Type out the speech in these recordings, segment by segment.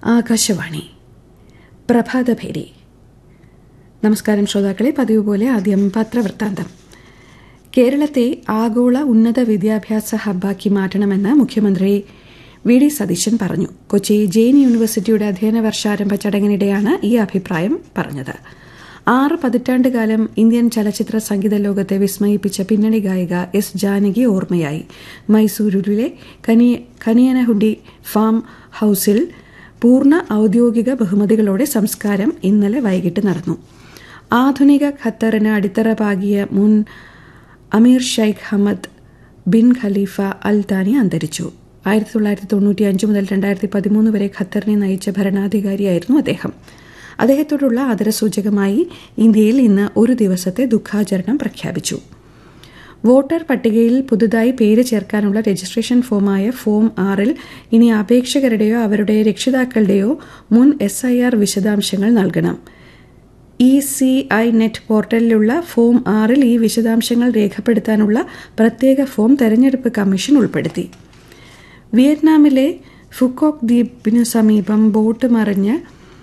ആകാശവാണി പ്രഭാതഭേരി നമസ്കാരം ശ്രോതാക്കളെ പതിവ് പോലെ ആദ്യം പത്രവൃത്താന്തം കേരളത്തെ ആഗോള ഉന്നത വിദ്യാഭ്യാസ ഹബ്ബാക്കി മാറ്റണമെന്ന് മുഖ്യമന്ത്രി വി ഡി സതീശൻ പറഞ്ഞു കൊച്ചി ജെയിൻ യൂണിവേഴ്സിറ്റിയുടെ അധ്യയന വർഷാരംഭ ചടങ്ങിനിടെയാണ് ഈ അഭിപ്രായം പറഞ്ഞത് ആറ് പതിറ്റാണ്ടുകാലം ഇന്ത്യൻ ചലച്ചിത്ര സംഗീത ലോകത്തെ വിസ്മയിപ്പിച്ച പിന്നണി ഗായിക എസ് ജാനകി ഓർമ്മയായി മൈസൂരുവിലെ കനിയനഹുണ്ടി ഫാം ഹൌസിൽ പൂർണ്ണ ഔദ്യോഗിക ബഹുമതികളോടെ സംസ്കാരം ഇന്നലെ വൈകിട്ട് നടന്നു ആധുനിക ഖത്തറിന് അടിത്തറ പാകിയ മുൻ അമീർ Sheikh Hamad bin Khalifa Al Thani അന്തരിച്ചു ആയിരത്തി തൊള്ളായിരത്തി തൊണ്ണൂറ്റി അഞ്ച് മുതൽ രണ്ടായിരത്തി പതിമൂന്ന് വരെ ഖത്തറിനെ നയിച്ച ഭരണാധികാരിയായിരുന്നു അദ്ദേഹം അദ്ദേഹത്തോടുള്ള ആദരസൂചകമായി ഇന്ത്യയിൽ ഇന്ന് ഒരു ദിവസത്തെ ദുഃഖാചരണം പ്രഖ്യാപിച്ചു വോട്ടർ പട്ടികയിൽ പുതുതായി പേര് ചേർക്കാനുള്ള രജിസ്ട്രേഷൻ ഫോമായ ഫോം ആറിൽ ഇനി അപേക്ഷകരുടെയോ അവരുടെ രക്ഷിതാക്കളുടെയോ മുൻ എസ് ഐ ആർ വിശദാംശങ്ങൾ നൽകണം ഇ സി ഐ നെറ്റ് പോർട്ടലിലുള്ള ഫോം ആറിൽ ഈ വിശദാംശങ്ങൾ രേഖപ്പെടുത്താനുള്ള പ്രത്യേക ഫോം തെരഞ്ഞെടുപ്പ് കമ്മീഷൻ ഉൾപ്പെടുത്തി വിയറ്റ്നാമിലെ ഫുക്കോക്ക് ദ്വീപിനു സമീപം ബോട്ട് മറിഞ്ഞ്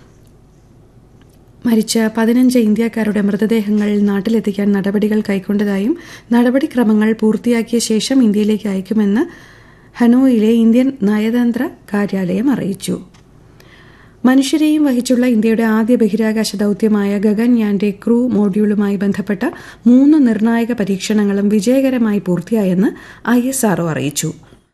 മരിച്ച പതിനഞ്ച് ഇന്ത്യക്കാരുടെ മൃതദേഹങ്ങൾ നാട്ടിലെത്തിക്കാൻ നടപടികൾ കൈക്കൊണ്ടതായും നടപടിക്രമങ്ങൾ പൂർത്തിയാക്കിയ ശേഷം ഇന്ത്യയിലേക്ക് അയക്കുമെന്ന് ഹനോയിലെ ഇന്ത്യൻ നയതന്ത്ര കാര്യാലയം അറിയിച്ചു മനുഷ്യരെയും വഹിച്ചുള്ള ഇന്ത്യയുടെ ആദ്യ ബഹിരാകാശ ദൌത്യമായ ഗഗൻയാന്റെ ക്രൂ മോഡ്യൂളുമായി ബന്ധപ്പെട്ട മൂന്ന് നിർണായക പരീക്ഷണങ്ങളും വിജയകരമായി പൂർത്തിയായെന്ന് ഐ എസ് ആർഒ അറിയിച്ചു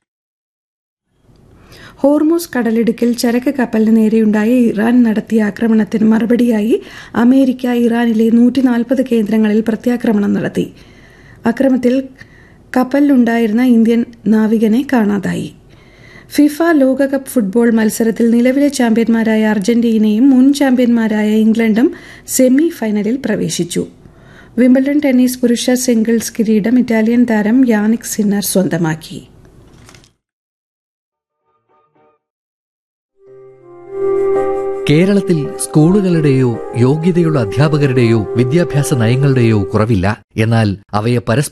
ഹോർമൂസ് കടലിടുക്കിൽ ചരക്ക് കപ്പലിന് നേരെയുണ്ടായ ഇറാൻ നടത്തിയ ആക്രമണത്തിന് മറുപടിയായി അമേരിക്ക ഇറാനിലെ നൂറ്റി നാൽപ്പത് കേന്ദ്രങ്ങളിൽ പ്രത്യാക്രമണം നടത്തി അക്രമത്തിൽ കപ്പലിലുണ്ടായിരുന്ന ഇന്ത്യൻ നാവികനെ കാണാതായി ഫിഫ ലോകകപ്പ് ഫുട്ബോൾ മത്സരത്തിൽ നിലവിലെ ചാമ്പ്യന്മാരായ അർജന്റീനയും മുൻ ചാമ്പ്യന്മാരായ ഇംഗ്ലണ്ടും സെമി ഫൈനലിൽ പ്രവേശിച്ചു വിംബിൾഡൺ ടെന്നീസ് പുരുഷ സിംഗിൾസ് കിരീടം ഇറ്റാലിയൻ താരം യാനിക് സിന്നർ സ്വന്തമാക്കി കേരളത്തിൽ സ്കൂളുകളുടെയോ യോഗ്യതയുള്ള അധ്യാപകരുടെയോ വിദ്യാഭ്യാസ നയങ്ങളുടെയോ കുറവില്ല എന്നാൽ അവയെ പരസ്പരം